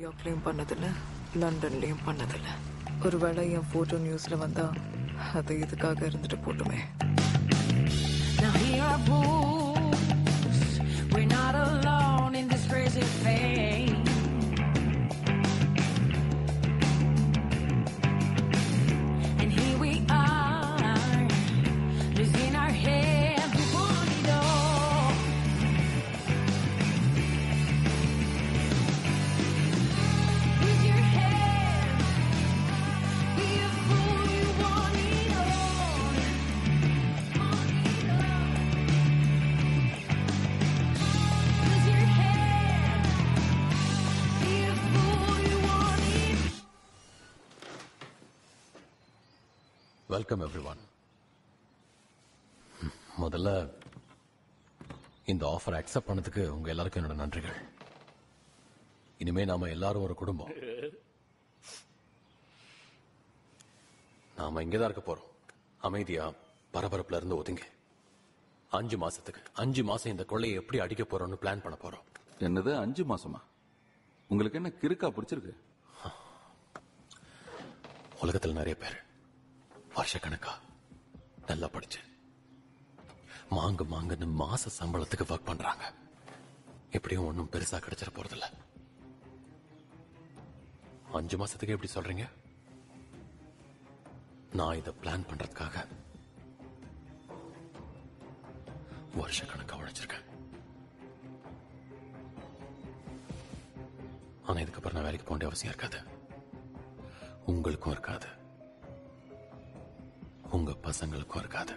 நியூயார்க்லயும் பண்ணதில்ல லண்டன்லயும் பண்ணதில்ல ஒருவேளை என் போட்டோ நியூஸ்ல வந்தா அது இதுக்காக இருந்துட்டு போட்டுமே Now here are books. We're not alone in this crazy fame. And here we are, losing our head. We want it all. Lose your head. Be a fool. You want it all. Lose your head. Be a fool. You want it. Welcome everyone முதல்ல இந்த offer accept பண்ணதுக்கு உங்க எல்லாருக்கும் என்னோட நன்றிகள் இனிமே நாம எல்லாரும் ஒரு குடும்பம் நாம இங்கதான் இருக்க போறோம் அமைதியா பரபரப்புல இருந்து ஒதுங்க அஞ்சு மாசத்துக்கு அஞ்சு மாசம் இந்த கொள்ளையை எப்படி அடிக்க போறோம்னு பிளான் பண்ண போறோம் என்னது அஞ்சு மாசமா உங்களுக்கு என்ன கிறுக்கா பிடிச்சிருக்கு உலகத்துல நிறைய பேர் வருஷக்கணக்கா நல்லா படிச்சு மாங்கு மாங்குன்னு மாச சம்பளத்துக்கு ஒர்க் பண்றாங்க எப்படியும் ஒன்றும் பெருசா கிடைச்சிட போறதில்ல அஞ்சு மாசத்துக்கு எப்படி சொல்றீங்க நான் இதை பிளான் பண்றதுக்காக வருஷக்கணக்கா உழைச்சிருக்கேன் ஆனா இதுக்கப்புறம் நான் வேலைக்கு போக வேண்டிய அவசியம் இருக்காது உங்களுக்கும் இருக்காது உங்க பசங்களுக்கும் இருக்காது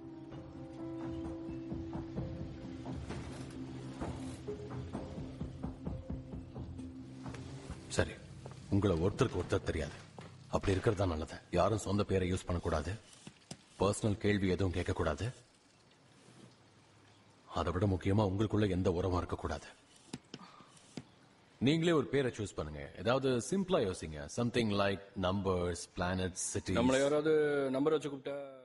சரி உங்களை ஒருத்தருக்கு ஒருத்தர் தெரியாது அப்படி இருக்கிறது தான் நல்லது யாரும் சொந்த பேரை யூஸ் பண்ணக்கூடாது பர்சனல் கேள்வி எதுவும் கேட்கக்கூடாது அதை விட முக்கியமா உங்களுக்குள்ள எந்த உறவும் இருக்கக்கூடாது நீங்களே ஒரு பேரை சூஸ் பண்ணுங்க ஏதாவது சிம்பிளா யோசிங்க something like numbers planet city நம்மள யாராவது நம்பர் வச்சு கூப்பிட்டா